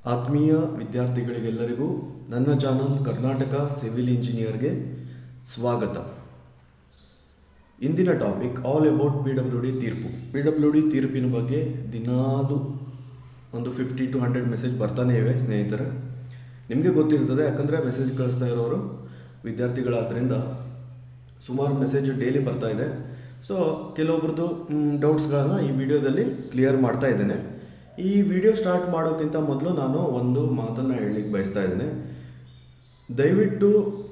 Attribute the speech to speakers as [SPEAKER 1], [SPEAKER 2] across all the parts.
[SPEAKER 1] ಆತ್ಮೀಯ ವಿದ್ಯಾರ್ಥಿಗಳಿಗೆಲ್ಲರಿಗೂ ನನ್ನ channel Karnataka civil ಇಂಜಿನಿಯರ್ಗೆ ಸ್ವಾಗತ ಇಂದಿನ topic all about P W D ತೀರ್ಪು ಪಿ ಡಬ್ಲ್ಯೂ ಡಿ ತೀರ್ಪಿನ ಬಗ್ಗೆ ದಿನಾಲು ಒಂದು ಫಿಫ್ಟಿ ಟು ಹಂಡ್ರೆಡ್ ಮೆಸೇಜ್ ಬರ್ತಾನೆ ಇವೆ ಸ್ನೇಹಿತರೆ ನಿಮಗೆ ಗೊತ್ತಿರ್ತದೆ ಯಾಕಂದರೆ ಮೆಸೇಜ್ ಕಳಿಸ್ತಾ ಇರೋರು ವಿದ್ಯಾರ್ಥಿಗಳಾದ್ದರಿಂದ ಸುಮಾರು ಮೆಸೇಜ್ ಡೈಲಿ ಬರ್ತಾ ಇದೆ ಸೊ ಕೆಲವೊಬ್ರದ್ದು ಡೌಟ್ಸ್ಗಳನ್ನು ಈ ವಿಡಿಯೋದಲ್ಲಿ ಕ್ಲಿಯರ್ ಮಾಡ್ತಾ ಇದ್ದೇನೆ ಈ ವಿಡಿಯೋ ಸ್ಟಾರ್ಟ್ ಮಾಡೋಕ್ಕಿಂತ ಮೊದಲು ನಾನು ಒಂದು ಮಾತನ್ನು ಹೇಳಲಿಕ್ಕೆ ಬಯಸ್ತಾ ಇದ್ದೇನೆ ದಯವಿಟ್ಟು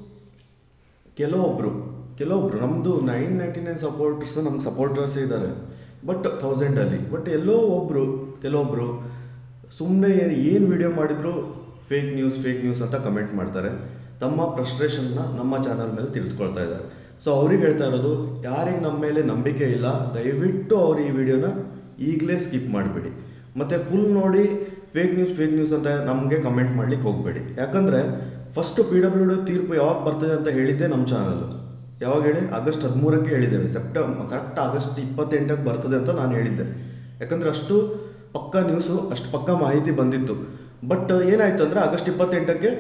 [SPEAKER 1] ಕೆಲವೊಬ್ಬರು ಕೆಲವೊಬ್ರು ನಮ್ಮದು ನೈನ್ ನೈಂಟಿ ನೈನ್ ಸಪೋರ್ಟರ್ಸ್ ನಮ್ಗೆ ಸಪೋರ್ಟರ್ಸ್ ಇದ್ದಾರೆ ಬಟ್ ಥೌಸಂಡಲ್ಲಿ ಬಟ್ ಎಲ್ಲೋ ಒಬ್ಬರು ಕೆಲವೊಬ್ಬರು ಸುಮ್ಮನೆ ಏನು ಏನು ವಿಡಿಯೋ ಮಾಡಿದ್ರು ಫೇಕ್ ನ್ಯೂಸ್ ಫೇಕ್ ನ್ಯೂಸ್ ಅಂತ ಕಮೆಂಟ್ ಮಾಡ್ತಾರೆ ತಮ್ಮ ಫ್ರಸ್ಟ್ರೇಷನ್ನ ನಮ್ಮ ಚಾನಲ್ ಮೇಲೆ ತಿಳಿಸ್ಕೊಳ್ತಾ ಇದ್ದಾರೆ ಸೊ ಅವ್ರಿಗೆ ಹೇಳ್ತಾ ಇರೋದು ಯಾರಿಗೆ ನಮ್ಮ ಮೇಲೆ ನಂಬಿಕೆ ಇಲ್ಲ ದಯವಿಟ್ಟು ಅವ್ರು ಈ ವಿಡಿಯೋನ ಈಗಲೇ ಸ್ಕಿಪ್ ಮಾಡಿಬಿಡಿ ಮತ್ತು ಫುಲ್ ನೋಡಿ ಫೇಕ್ ನ್ಯೂಸ್ ಫೇಕ್ ನ್ಯೂಸ್ ಅಂತ ನಮಗೆ ಕಮೆಂಟ್ ಮಾಡ್ಲಿಕ್ಕೆ ಹೋಗಬೇಡಿ ಯಾಕಂದರೆ ಫಸ್ಟ್ ಪಿ ಡಬ್ಲ್ಯೂ ಡಿ ತೀರ್ಪು ಯಾವಾಗ ಬರ್ತದೆ ಅಂತ ಹೇಳಿದ್ದೆ ನಮ್ಮ ಚಾನಲ್ ಯಾವಾಗ ಹೇಳಿ ಆಗಸ್ಟ್ ಹದಿಮೂರಕ್ಕೆ ಹೇಳಿದ್ದೇವೆ ಸೆಪ್ಟೆಂಬರ್ ಕರೆಕ್ಟ್ ಆಗಸ್ಟ್ ಇಪ್ಪತ್ತೆಂಟಕ್ಕೆ ಬರ್ತದೆ ಅಂತ ನಾನು ಹೇಳಿದ್ದೆ ಯಾಕಂದರೆ ಅಷ್ಟು ಪಕ್ಕ ನ್ಯೂಸು ಅಷ್ಟು ಪಕ್ಕ ಮಾಹಿತಿ ಬಂದಿತ್ತು ಬಟ್ ಏನಾಯಿತು ಅಂದರೆ ಆಗಸ್ಟ್ ಇಪ್ಪತ್ತೆಂಟಕ್ಕೆ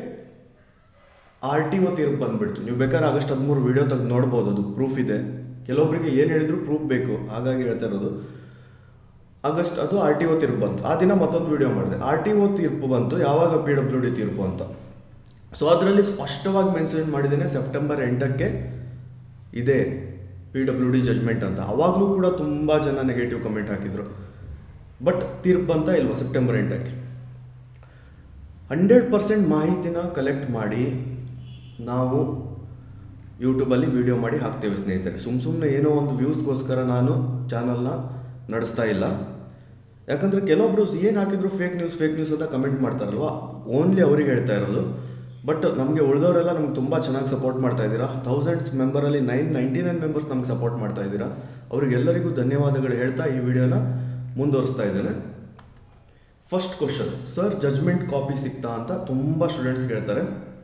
[SPEAKER 1] ಆರ್ ಟಿ ಒ ತೀರ್ಪು ಬಂದ್ಬಿಡ್ತು ನೀವು ಬೇಕಾದ್ರೆ ಆಗಸ್ಟ್ ಹದಿಮೂರು ವೀಡಿಯೋ ತೆಗೆದು ನೋಡ್ಬೋದು ಅದು ಪ್ರೂಫ್ ಇದೆ ಕೆಲವೊಬ್ಬರಿಗೆ ಏನು ಹೇಳಿದ್ರು ಪ್ರೂಫ್ ಬೇಕು ಹಾಗಾಗಿ ಹೇಳ್ತಾ ಇರೋದು ಆಗಸ್ಟ್ ಅದು ಆರ್ ಟಿ ಒ ತೀರ್ಪು ಬಂತು ಆ ದಿನ ಮತ್ತೊಂದು ವಿಡಿಯೋ ಮಾಡಿದೆ ಆರ್ ಟಿ ಒ ತೀರ್ಪು ಬಂತು ಯಾವಾಗ ಪಿ ಡಬ್ಲ್ಯೂ ಡಿ ತೀರ್ಪು ಅಂತ ಸೊ ಅದರಲ್ಲಿ ಸ್ಪಷ್ಟವಾಗಿ ಮೆನ್ಷನ್ ಮಾಡಿದ್ದೇನೆ ಸೆಪ್ಟೆಂಬರ್ ಎಂಟಕ್ಕೆ ಇದೆ ಪಿ ಡಬ್ಲ್ಯೂ ಡಿ ಜಜ್ಮೆಂಟ್ ಅಂತ ಅವಾಗಲೂ ಕೂಡ ತುಂಬ ಜನ ನೆಗೆಟಿವ್ ಕಮೆಂಟ್ ಹಾಕಿದರು ಬಟ್ ತೀರ್ಪು ಅಂತ ಇಲ್ವಾ ಸೆಪ್ಟೆಂಬರ್ ಎಂಟಕ್ಕೆ ಹಂಡ್ರೆಡ್ ಪರ್ಸೆಂಟ್ ಮಾಹಿತಿನ ಕಲೆಕ್ಟ್ ಮಾಡಿ ನಾವು ಯೂಟ್ಯೂಬಲ್ಲಿ ವಿಡಿಯೋ ಮಾಡಿ ಹಾಕ್ತೇವೆ ಸ್ನೇಹಿತರೆ ಸುಮ್ಮ ಸುಮ್ಮನೆ ಏನೋ ಒಂದು ವ್ಯೂಸ್ಗೋಸ್ಕರ ನಾನು ಚಾನಲ್ನ ನಡೆಸ್ತಾ ಇಲ್ಲ ಯಾಕಂದರೆ ಕೆಲವೊಬ್ರು ಏನು ಹಾಕಿದ್ರು ಫೇಕ್ ನ್ಯೂಸ್ ಫೇಕ್ ನ್ಯೂಸ್ ಅಂತ ಕಮೆಂಟ್ ಮಾಡ್ತಾರಲ್ವ ಓನ್ಲಿ ಅವ್ರಿಗೆ ಹೇಳ್ತಾ ಇರೋದು ಬಟ್ ನಮಗೆ ಉಳಿದವರೆಲ್ಲ ನಮ್ಗೆ ತುಂಬ ಚೆನ್ನಾಗಿ ಸಪೋರ್ಟ್ ಮಾಡ್ತಾ ಇದ್ದೀರಾ ಥೌಸಂಡ್ಸ್ ಮೆಂಬರಲ್ಲಿ ನೈನ್ ನೈಂಟಿ ನೈನ್ ಮೆಂಬರ್ಸ್ ನಮ್ಗೆ ಸಪೋರ್ಟ್ ಮಾಡ್ತಾ ಇದ್ದೀರಾ ಅವರಿಗೆಲ್ಲರಿಗೂ ಧನ್ಯವಾದಗಳು ಹೇಳ್ತಾ ಈ ವಿಡಿಯೋನ ಮುಂದುವರಿಸ್ತಾ ಇದ್ದೇನೆ first question sir judgment copy ಸಿಗ್ತಾ ಅಂತ ತುಂಬ ಸ್ಟೂಡೆಂಟ್ಸ್ ಕೇಳ್ತಾರೆ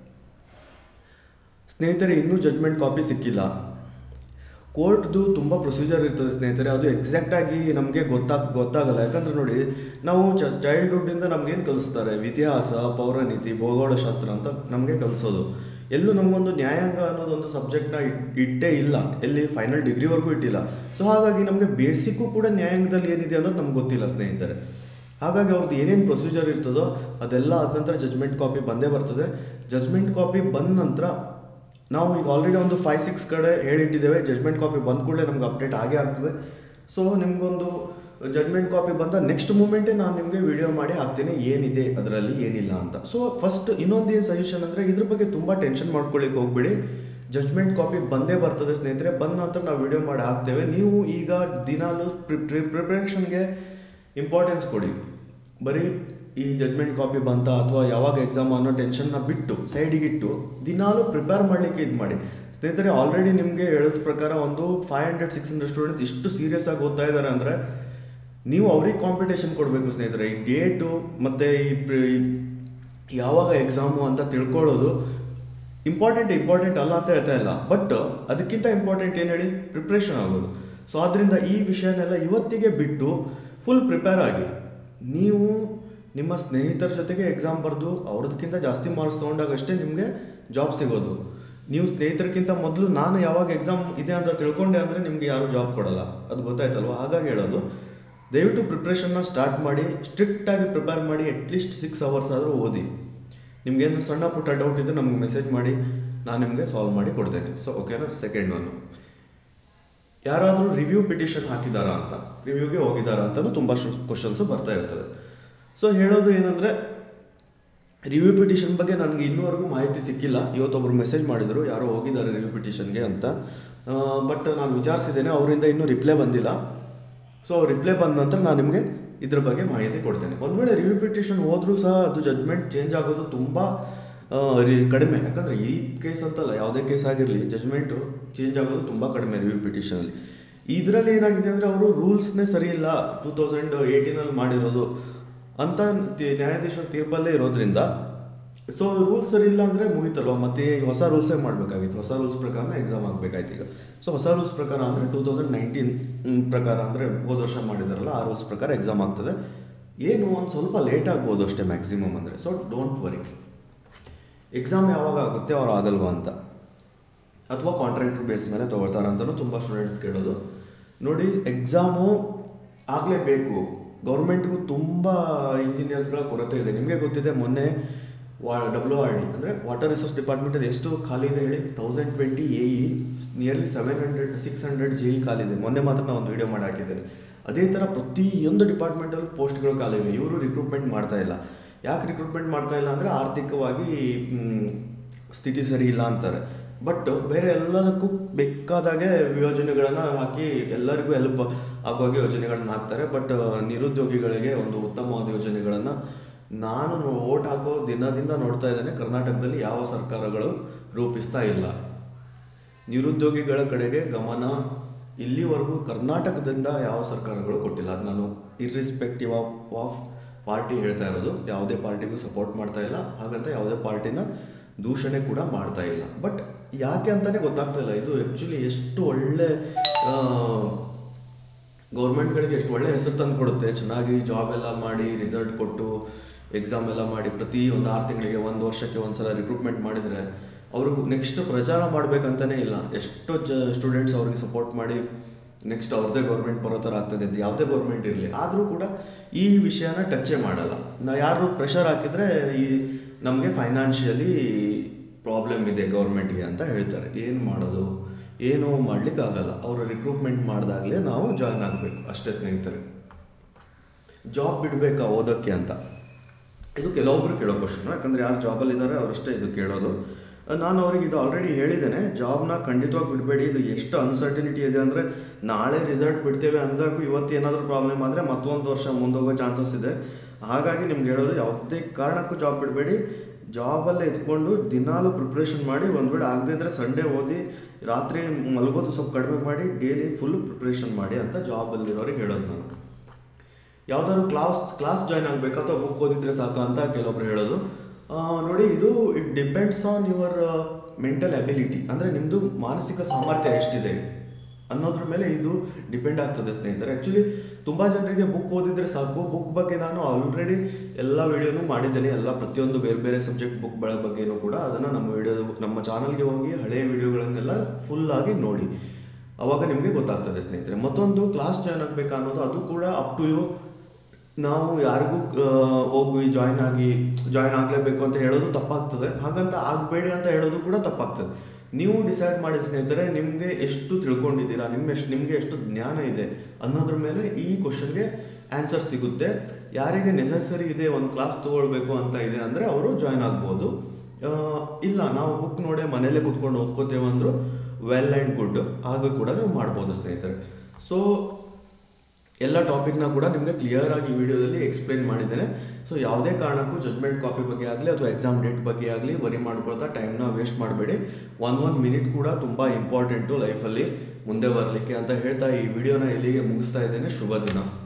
[SPEAKER 1] ಸ್ನೇಹಿತರೆ ಇನ್ನೂ ಜಜ್ಮೆಂಟ್ ಕಾಪಿ ಸಿಕ್ಕಿಲ್ಲ ಕೋರ್ಟ್ದು ತುಂಬ ಪ್ರೊಸೀಜರ್ ಇರ್ತದೆ ಸ್ನೇಹಿತರೆ ಅದು ಎಕ್ಸಾಕ್ಟಾಗಿ ನಮಗೆ ಗೊತ್ತಾಗ ಗೊತ್ತಾಗಲ್ಲ ಯಾಕಂದ್ರೆ ನೋಡಿ ನಾವು ಚ ಚೈಲ್ಡ್ಹುಡ್ಡಿಂದ ನಮಗೇನು ಕಲಿಸ್ತಾರೆ ಇತಿಹಾಸ ಪೌರನೀತಿ ಭೂಗೋಳಶಾಸ್ತ್ರ ಅಂತ ನಮಗೆ ಕಲಿಸೋದು ಎಲ್ಲೂ ನಮಗೊಂದು ನ್ಯಾಯಾಂಗ ಅನ್ನೋದೊಂದು ಸಬ್ಜೆಕ್ಟ್ನ ಇಟ್ಟೇ ಇಲ್ಲ ಎಲ್ಲಿ ಫೈನಲ್ ಡಿಗ್ರಿವರೆಗೂ ಇಟ್ಟಿಲ್ಲ ಸೊ ಹಾಗಾಗಿ ನಮಗೆ ಬೇಸಿಕ್ಕು ಕೂಡ ನ್ಯಾಯಾಂಗದಲ್ಲಿ ಏನಿದೆ ಅನ್ನೋದು ನಮ್ಗೆ ಗೊತ್ತಿಲ್ಲ ಸ್ನೇಹಿತರೆ ಹಾಗಾಗಿ ಅವ್ರದ್ದು ಏನೇನು ಪ್ರೊಸೀಜರ್ ಇರ್ತದೋ ಅದೆಲ್ಲ ಆದ ನಂತರ ಜಜ್ಮೆಂಟ್ ಕಾಪಿ ಬಂದೇ ಬರ್ತದೆ ಜಜ್ಮೆಂಟ್ ಕಾಪಿ ಬಂದ ನಂತರ ನಾವು ಈಗ ಆಲ್ರೆಡಿ ಒಂದು ಫೈವ್ ಸಿಕ್ಸ್ ಕಡೆ ಹೇಳಿಟ್ಟಿದ್ದೇವೆ ಜಜ್ಮೆಂಟ್ ಕಾಪಿ ಬಂದ ಕೂಡಲೇ ನಮ್ಗೆ ಅಪ್ಡೇಟ್ ಆಗೇ ಆಗ್ತದೆ ಸೊ ನಿಮಗೊಂದು ಜಜ್ಮೆಂಟ್ ಕಾಪಿ ಬಂದ ನೆಕ್ಸ್ಟ್ ಮೂಮೆಂಟೇ ನಾನು ನಿಮಗೆ ವಿಡಿಯೋ ಮಾಡಿ ಹಾಕ್ತೀನಿ ಏನಿದೆ ಅದರಲ್ಲಿ ಏನಿಲ್ಲ ಅಂತ ಸೊ ಫಸ್ಟ್ ಇನ್ನೊಂದು ಏನು ಸಜೆಷನ್ ಅಂದರೆ ಇದ್ರ ಬಗ್ಗೆ ತುಂಬ ಟೆನ್ಷನ್ ಮಾಡ್ಕೊಳ್ಳಿಕ್ಕೆ ಹೋಗ್ಬೇಡಿ ಜಜ್ಮೆಂಟ್ ಕಾಪಿ ಬಂದೇ ಬರ್ತದೆ ಸ್ನೇಹಿತರೆ ಬಂದ ನಂತರ ನಾವು ವಿಡಿಯೋ ಮಾಡಿ ಹಾಕ್ತೇವೆ ನೀವು ಈಗ ದಿನಾಲು ಪ್ರಿಪ್ರೇಷನ್ಗೆ ಇಂಪಾರ್ಟೆನ್ಸ್ ಕೊಡಿ ಬರೀ ಈ ಜಜ್ಮೆಂಟ್ ಕಾಪಿ ಬಂತ ಅಥವಾ ಯಾವಾಗ ಎಕ್ಸಾಮ್ ಅನ್ನೋ ಟೆನ್ಷನ್ನ ಬಿಟ್ಟು ಸೈಡಿಗಿಟ್ಟು ದಿನಾಲು ಪ್ರಿಪೇರ್ ಮಾಡಲಿಕ್ಕೆ ಇದು ಮಾಡಿ ಸ್ನೇಹಿತರೆ ಆಲ್ರೆಡಿ ನಿಮಗೆ ಹೇಳೋದ್ರ ಪ್ರಕಾರ ಒಂದು five hundred six hundred students ಇಷ್ಟು ಸೀರಿಯಸ್ ಆಗಿ ಓದ್ತಾ ಇದ್ದಾರೆ ಅಂದರೆ ನೀವು ಅವ್ರಿಗೆ ಕಾಂಪಿಟೇಷನ್ ಕೊಡಬೇಕು ಸ್ನೇಹಿತರೆ ಈ ಡೇಟು ಮತ್ತು ಈ ಯಾವಾಗ ಎಕ್ಸಾಮು ಅಂತ ತಿಳ್ಕೊಳ್ಳೋದು ಇಂಪಾರ್ಟೆಂಟ್ ಇಂಪಾರ್ಟೆಂಟ್ ಅಲ್ಲ ಅಂತ ಹೇಳ್ತಾ ಇಲ್ಲ ಬಟ್ ಅದಕ್ಕಿಂತ ಇಂಪಾರ್ಟೆಂಟ್ ಏನು ಹೇಳಿ ಪ್ರಿಪ್ರೇಷನ್ ಆಗೋದು ಸೊ ಆದ್ದರಿಂದ ಈ ವಿಷಯನೆಲ್ಲ ಇವತ್ತಿಗೆ ಬಿಟ್ಟು ಫುಲ್ ಪ್ರಿಪೇರ್ ಆಗಿ ನೀವು ನಿಮ್ಮ ಸ್ನೇಹಿತರ ಜೊತೆಗೆ ಎಕ್ಸಾಮ್ ಬರೆದು ಅವ್ರದಕ್ಕಿಂತ ಜಾಸ್ತಿ ಮಾರ್ಕ್ಸ್ ತೊಗೊಂಡಾಗಷ್ಟೇ ನಿಮಗೆ ಜಾಬ್ ಸಿಗೋದು ನೀವು ಸ್ನೇಹಿತರಕ್ಕಿಂತ ಮೊದಲು ನಾನು ಯಾವಾಗ ಎಕ್ಸಾಮ್ ಇದೆ ಅಂತ ತಿಳ್ಕೊಂಡೆ ಅಂದರೆ ನಿಮಗೆ ಯಾರೂ ಜಾಬ್ ಕೊಡಲ್ಲ ಅದು ಗೊತ್ತಾಯ್ತಲ್ವ ಹಾಗಾಗಿ ಹೇಳೋದು ದಯವಿಟ್ಟು ಪ್ರಿಪ್ರೇಷನ್ನ ಸ್ಟಾರ್ಟ್ ಮಾಡಿ ಸ್ಟ್ರಿಕ್ಟಾಗಿ ಪ್ರಿಪೇರ್ ಮಾಡಿ ಅಟ್ಲೀಸ್ಟ್ ಸಿಕ್ಸ್ ಅವರ್ಸ್ ಆದರೂ ಓದಿ ನಿಮಗೇನು ಸಣ್ಣ ಪುಟ್ಟ ಡೌಟ್ ಇದ್ದರೆ ನಮಗೆ ಮೆಸೇಜ್ ಮಾಡಿ ನಾನು ನಿಮಗೆ ಸಾಲ್ವ್ ಮಾಡಿ ಕೊಡ್ತೇನೆ ಸೊ ಓಕೆನಾ ಸೆಕೆಂಡ್ ಒನ್ನು ಯಾರಾದರೂ ರಿವ್ಯೂ ಪಿಟಿಷನ್ ಹಾಕಿದಾರಾ ಅಂತ ರಿವ್ಯೂಗೆ ಹೋಗಿದ್ದಾರಾ ಅಂತಲೂ ತುಂಬ ಕ್ವಶನ್ಸು ಬರ್ತಾ ಇರ್ತದೆ ಸೊ ಹೇಳೋದು ಏನಂದರೆ ರಿವ್ಯೂ ಪಿಟಿಷನ್ ಬಗ್ಗೆ ನನಗೆ ಇನ್ನೂವರೆಗೂ ಮಾಹಿತಿ ಸಿಕ್ಕಿಲ್ಲ ಇವತ್ತೊಬ್ಬರು ಮೆಸೇಜ್ ಮಾಡಿದರು ಯಾರೋ ಹೋಗಿದ್ದಾರೆ ರಿವ್ಯೂ ಪಿಟಿಷನ್ಗೆ ಅಂತ ಬಟ್ ನಾನು ವಿಚಾರಿಸಿದ್ದೇನೆ ಅವರಿಂದ ಇನ್ನೂ ರಿಪ್ಲೈ ಬಂದಿಲ್ಲ ಸೊ ರಿಪ್ಲೈ ಬಂದ ನಂತರ ನಾನು ನಿಮಗೆ ಇದ್ರ ಬಗ್ಗೆ ಮಾಹಿತಿ ಕೊಡ್ತೇನೆ ಒಂದು ವೇಳೆ ರಿವ್ಯೂ ಪಿಟಿಷನ್ ಹೋದರೂ ಸಹ ಅದು ಜಜ್ಮೆಂಟ್ ಚೇಂಜ್ ಆಗೋದು ತುಂಬ ರಿ ಕಡಿಮೆ ಯಾಕಂದರೆ ಈ ಕೇಸ್ ಅಂತಲ್ಲ ಯಾವುದೇ ಕೇಸ್ ಆಗಿರಲಿ ಜಜ್ಮೆಂಟು ಚೇಂಜ್ ಆಗೋದು ತುಂಬ ಕಡಿಮೆ ರಿವ್ಯೂ ಪಿಟಿಷನಲ್ಲಿ ಇದರಲ್ಲಿ ಏನಾಗಿದೆ ಅಂದರೆ ಅವರು ರೂಲ್ಸ್ನೇ ಸರಿ ಇಲ್ಲ ಟೂ ತೌಸಂಡ್ ಏಯ್ಟೀನಲ್ಲಿ ಮಾಡಿರೋದು ಅಂತ ನ್ಯಾಯಾಧೀಶರ ತೀರ್ಪಲ್ಲೇ ಇರೋದ್ರಿಂದ ಸೊ ರೂಲ್ಸ್ ಸರಿ ಇಲ್ಲ ಅಂದರೆ ಮುಗಿತಲ್ವ ಮತ್ತೆ ಈ ಹೊಸ ರೂಲ್ಸೇ ಮಾಡಬೇಕಾಗಿತ್ತು ಹೊಸ ರೂಲ್ಸ್ ಪ್ರಕಾರ ಎಕ್ಸಾಮ್ ಆಗಬೇಕಾಯ್ತು ಈಗ ಸೊ ಹೊಸ ರೂಲ್ಸ್ ಪ್ರಕಾರ ಅಂದರೆ ಟೂ ತೌಸಂಡ್ ನೈನ್ಟೀನ್ ಪ್ರಕಾರ ಅಂದರೆ ಹೋದ ವರ್ಷ ಮಾಡಿದಾರಲ್ಲ ಆ ರೂಲ್ಸ್ ಪ್ರಕಾರ ಎಕ್ಸಾಮ್ ಆಗ್ತದೆ ಏನು ಒಂದು ಸ್ವಲ್ಪ ಲೇಟ್ ಆಗ್ಬೋದು ಅಷ್ಟೇ ಮ್ಯಾಕ್ಸಿಮಮ್ ಅಂದರೆ ಸೊ ಡೋಂಟ್ ವರಿ ಎಕ್ಸಾಮ್ ಯಾವಾಗ ಆಗುತ್ತೆ ಅವ್ರು ಆಗಲ್ವಾ ಅಂತ ಅಥವಾ ಕಾಂಟ್ರಾಕ್ಟರ್ ಬೇಸ್ ಮೇಲೆ ತೊಗೊಳ್ತಾರೆ ಅಂತಲೂ ತುಂಬ ಸ್ಟೂಡೆಂಟ್ಸ್ ಕೇಳೋದು ನೋಡಿ ಎಕ್ಸಾಮು ಆಗಲೇಬೇಕು ಗೌರ್ಮೆಂಟ್ಗೂ ತುಂಬ ಇಂಜಿನಿಯರ್ಸ್ಗಳ ಕೊರತೆ ಇದೆ ನಿಮಗೆ ಗೊತ್ತಿದೆ ಮೊನ್ನೆ ವಾ ಡಬ್ಲ್ಯೂ ಆರ್ ಡಿ ಅಂದರೆ ವಾಟರ್ ರಿಸೋರ್ಸ್ ಡಿಪಾರ್ಟ್ಮೆಂಟಲ್ಲಿ ಎಷ್ಟು ಖಾಲಿ ಇದೆ ಹೇಳಿ thousand twenty A E nearly seven hundred six hundred J E ಖಾಲಿ ಇದೆ ಮೊನ್ನೆ ಮಾತ್ರ ನಾನು ಒಂದು ವೀಡಿಯೋ ಮಾಡಿ ಹಾಕಿದ್ದೇನೆ ಅದೇ ಥರ ಪ್ರತಿಯೊಂದು ಡಿಪಾರ್ಟ್ಮೆಂಟಲ್ಲೂ ಪೋಸ್ಟ್ಗಳು ಖಾಲಿ ಇವೆ ಇವರು ರಿಕ್ರೂಟ್ಮೆಂಟ್ ಮಾಡ್ತಾ ಇಲ್ಲ ಯಾಕೆ ರಿಕ್ರೂಟ್ಮೆಂಟ್ ಮಾಡ್ತಾ ಇಲ್ಲ ಅಂದರೆ ಆರ್ಥಿಕವಾಗಿ ಮ್, ಸ್ಥಿತಿ ಸರಿ ಇಲ್ಲ ಅಂತಾರೆ ಬಟ್ ಬೇರೆ ಎಲ್ಲದಕ್ಕೂ ಬೇಕಾದಾಗೆ ಯೋಜನೆಗಳನ್ನು ಹಾಕಿ ಎಲ್ಲರಿಗೂ ಹೆಲ್ಪ್ ಆಗುವಾಗೆ ಯೋಜನೆಗಳನ್ನ ಹಾಕ್ತಾರೆ ಬಟ್ ನಿರುದ್ಯೋಗಿಗಳಿಗೆ ಒಂದು ಉತ್ತಮವಾದ ಯೋಜನೆಗಳನ್ನು ನಾನು ಓಟ್ ಹಾಕೋ ದಿನದಿಂದ ನೋಡ್ತಾ ಇದ್ದೇನೆ ಕರ್ನಾಟಕದಲ್ಲಿ ಯಾವ ಸರ್ಕಾರಗಳು ರೂಪಿಸ್ತಾ ಇಲ್ಲ ನಿರುದ್ಯೋಗಿಗಳ ಕಡೆಗೆ ಗಮನ ಇಲ್ಲಿವರೆಗೂ ಕರ್ನಾಟಕದಿಂದ ಯಾವ ಸರ್ಕಾರಗಳು ಕೊಟ್ಟಿಲ್ಲ ಅದು ನಾನು ಇರ್ರಿಸ್ಪೆಕ್ಟಿವ್ ಆಫ್ ಆಫ್ ಪಾರ್ಟಿ ಹೇಳ್ತಾ ಇರೋದು ಯಾವುದೇ ಪಾರ್ಟಿಗೂ ಸಪೋರ್ಟ್ ಮಾಡ್ತಾ ಇಲ್ಲ ಹಾಗಂತ ಯಾವುದೇ ಪಾರ್ಟಿನ ದೂಷಣೆ ಕೂಡ ಮಾಡ್ತಾ ಇಲ್ಲ ಬಟ್ ಯಾಕೆ ಅಂತಲೇ ಗೊತ್ತಾಗ್ತಾ ಇಲ್ಲ ಇದು ಆ್ಯಕ್ಚುಲಿ ಎಷ್ಟು ಒಳ್ಳೆ ಗೌರ್ಮೆಂಟ್ಗಳಿಗೆ ಎಷ್ಟು ಒಳ್ಳೆ ಹೆಸರು ತಂದು ಕೊಡುತ್ತೆ ಚೆನ್ನಾಗಿ ಜಾಬ್ ಎಲ್ಲ ಮಾಡಿ ರಿಸಲ್ಟ್ ಕೊಟ್ಟು ಎಕ್ಸಾಮ್ ಎಲ್ಲ ಮಾಡಿ ಪ್ರತಿ ಒಂದು ಆರು ತಿಂಗಳಿಗೆ ಒಂದು ವರ್ಷಕ್ಕೆ ಒಂದು ಸಲ ರಿಕ್ರೂಟ್ಮೆಂಟ್ ಮಾಡಿದರೆ ಅವರು ನೆಕ್ಸ್ಟ್ ಪ್ರಚಾರ ಮಾಡಬೇಕಂತಲೇ ಇಲ್ಲ ಎಷ್ಟೋ ಜ ಸ್ಟೂಡೆಂಟ್ಸ್ ಅವ್ರಿಗೆ ಸಪೋರ್ಟ್ ಮಾಡಿ ನೆಕ್ಸ್ಟ್ ಅವ್ರದ್ದೇ ಗೌರ್ಮೆಂಟ್ ಬರೋ ಥರ ಆಗ್ತದೆ ಅಂತ ಯಾವುದೇ ಗೌರ್ಮೆಂಟ್ ಇರಲಿ ಆದರೂ ಕೂಡ ಈ ವಿಷಯನ ಟಚ್ಚೇ ಮಾಡಲ್ಲ ನಾ ಯಾರು ಪ್ರೆಷರ್ ಹಾಕಿದರೆ ಈ ನಮಗೆ ಫೈನಾನ್ಷಿಯಲಿ ಪ್ರಾಬ್ಲಮ್ ಇದೆ ಗೌರ್ಮೆಂಟ್ಗೆ ಅಂತ ಹೇಳ್ತಾರೆ ಏನು ಮಾಡೋದು ಏನೂ ಮಾಡಲಿಕ್ಕಾಗಲ್ಲ ಅವರು ರಿಕ್ರೂಟ್ಮೆಂಟ್ ಮಾಡಿದಾಗಲೇ ನಾವು ಜಾಯ್ನ್ ಆಗಬೇಕು ಅಷ್ಟೇ ಸ್ನೇಹಿತರೆ ಜಾಬ್ ಬಿಡಬೇಕಾ ಓದೋಕ್ಕೆ ಅಂತ ಇದು ಕೆಲವೊಬ್ರು ಕೇಳೋ ಕ್ವಶನು ಯಾಕಂದರೆ ಯಾರು ಜಾಬಲ್ಲಿದ್ದಾರೆ ಅವರಷ್ಟೇ ಇದು ಕೇಳೋದು ನಾನು ಅವ್ರಿಗೆ ಇದು ಆಲ್ರೆಡಿ ಹೇಳಿದ್ದೇನೆ ಜಾಬ್ನ ಖಂಡಿತವಾಗಿ ಬಿಡಬೇಡಿ ಇದು ಎಷ್ಟು ಅನ್ಸರ್ಟಿನಿಟಿ ಇದೆ ಅಂದರೆ ನಾಳೆ ರಿಸಲ್ಟ್ ಬಿಡ್ತೇವೆ ಅಂದಾಗೂ ಇವತ್ತು ಏನಾದರೂ ಪ್ರಾಬ್ಲಮ್ ಆದರೆ ಮತ್ತೊಂದು ವರ್ಷ ಮುಂದೋಗೋ ಚಾನ್ಸಸ್ ಇದೆ ಹಾಗಾಗಿ ನಿಮ್ಗೆ ಹೇಳೋದು ಯಾವುದೇ ಕಾರಣಕ್ಕೂ ಜಾಬ್ ಬಿಡಬೇಡಿ ಜಾಬಲ್ಲೇ ಇದ್ಕೊಂಡು ದಿನಾಲು ಪ್ರಿಪ್ರೇಷನ್ ಮಾಡಿ ಒಂದು ವೇಳೆ ಆಗದೇ ಇದ್ದರೆ ಸಂಡೇ ಓದಿ ರಾತ್ರಿ ಮಲಗೋದು ಸ್ವಲ್ಪ ಕಡಿಮೆ ಮಾಡಿ ಡೈಲಿ ಫುಲ್ ಪ್ರಿಪ್ರೇಷನ್ ಮಾಡಿ ಅಂತ ಜಾಬಲ್ಲಿರೋರಿಗೆ ಹೇಳೋದು ನಾನು ಯಾವ್ದಾದ್ರು ಕ್ಲಾಸ್ ಕ್ಲಾಸ್ ಜಾಯ್ನ್ ಆಗಬೇಕಾ ಅಥವಾ ಬುಕ್ ಓದಿದ್ರೆ ಸಾಕು ಅಂತ ಕೆಲವೊಬ್ರು ಹೇಳೋದು ಆ, ನೋಡಿ ಇದು it depends on your mental ability ಅಂದರೆ ನಿಮ್ಮದು ಮಾನಸಿಕ ಸಾಮರ್ಥ್ಯ ಎಷ್ಟಿದೆ ಅನ್ನೋದ್ರ ಮೇಲೆ ಇದು ಡಿಪೆಂಡ್ ಆಗ್ತದೆ ಸ್ನೇಹಿತರೆ ಆ್ಯಕ್ಚುಲಿ ತುಂಬ ಜನರಿಗೆ ಬುಕ್ ಓದಿದ್ರೆ ಸಾಕು ಬುಕ್ ಬಗ್ಗೆ ನಾನು ಆಲ್ರೆಡಿ ಎಲ್ಲ ವಿಡಿಯೋನು ಮಾಡಿದ್ದೇನೆ ಎಲ್ಲ ಪ್ರತಿಯೊಂದು ಬೇರೆ ಬೇರೆ ಸಬ್ಜೆಕ್ಟ್ ಬುಕ್ ಬಗ್ಗೆನೂ ಕೂಡ ಅದನ್ನು ನಮ್ಮ ವಿಡಿಯೋ ನಮ್ಮ ಚಾನಲ್ಗೆ ಹೋಗಿ ಹಳೆಯ ವಿಡಿಯೋಗಳನ್ನೆಲ್ಲ ಫುಲ್ಲಾಗಿ ನೋಡಿ ಅವಾಗ ನಿಮಗೆ ಗೊತ್ತಾಗ್ತದೆ ಸ್ನೇಹಿತರೆ ಮತ್ತೊಂದು ಕ್ಲಾಸ್ ಜಾಯ್ನ್ ಆಗಬೇಕಾ ಅನ್ನೋದು ಅದು ಕೂಡ ಅಪ್ ಟು ಯು ನಾವು ಯಾರಿಗೂ ಆ, ಹೋಗಿ ಜಾಯ್ನ್ ಆಗಿ ಜಾಯ್ನ್ ಆಗಲೇಬೇಕು ಅಂತ ಹೇಳೋದು ತಪ್ಪಾಗ್ತದೆ ಹಾಗಂತ ಆಗಬೇಡಿ ಅಂತ ಹೇಳೋದು ಕೂಡ ತಪ್ಪಾಗ್ತದೆ ನೀವು ಡಿಸೈಡ್ ಮಾಡಿದ ಸ್ನೇಹಿತರೆ ನಿಮಗೆ ಎಷ್ಟು ತಿಳ್ಕೊಂಡಿದ್ದೀರಾ ನಿಮ್ಮ ಎಷ್ಟು ನಿಮಗೆ ಎಷ್ಟು ಜ್ಞಾನ ಇದೆ ಅನ್ನೋದ್ರ ಮೇಲೆ ಈ ಕ್ವಶನ್ಗೆ ಆನ್ಸರ್ ಸಿಗುತ್ತೆ ಯಾರಿಗೆ ನೆಸಸರಿ ಇದೆ ಒಂದು ಕ್ಲಾಸ್ ತಗೊಳ್ಬೇಕು ಅಂತ ಇದೆ ಅಂದರೆ ಅವರು ಜಾಯ್ನ್ ಆಗ್ಬೋದು ಆ, ಇಲ್ಲ ನಾವು ಬುಕ್ ನೋಡೇ ಮನೇಲೇ ಕುತ್ಕೊಂಡು ಓದ್ಕೋತೇವೆ ಅಂದರು ವೆಲ್ ಆ್ಯಂಡ್ ಗುಡ್ ಹಾಗೆ ಕೂಡ ನೀವು ಮಾಡ್ಬೋದು ಸ್ನೇಹಿತರೆ ಸೊ ಎಲ್ಲ ಟಾಪಿಕ್ನ ಕೂಡ ನಿಮಗೆ ಕ್ಲಿಯರ್ ಆಗಿ ಈ ವಿಡಿಯೋದಲ್ಲಿ ಎಕ್ಸ್ಪ್ಲೈನ್ ಮಾಡಿದ್ದೇನೆ ಸೊ ಯಾವುದೇ ಕಾರಣಕ್ಕೂ ಜಜ್ಮೆಂಟ್ ಕಾಪಿ ಬಗ್ಗೆ ಆಗಲಿ ಅಥವಾ ಎಕ್ಸಾಮ್ ಡೇಟ್ ಬಗ್ಗೆ ಆಗಲಿ ವರಿ ಮಾಡ್ಕೊಳ್ತಾ ಟೈಮ್ನ ವೇಸ್ಟ್ ಮಾಡಬೇಡಿ ಒನ್ ಒನ್ ಮಿನಿಟ್ ಕೂಡ ತುಂಬ ಇಂಪಾರ್ಟೆಂಟು ಲೈಫಲ್ಲಿ ಮುಂದೆ ಬರಲಿಕ್ಕೆ ಅಂತ ಹೇಳ್ತಾ ಈ ವಿಡಿಯೋನ ಇಲ್ಲಿಗೆ ಮುಗಿಸ್ತಾ ಇದ್ದೇನೆ ಶುಭ ದಿನ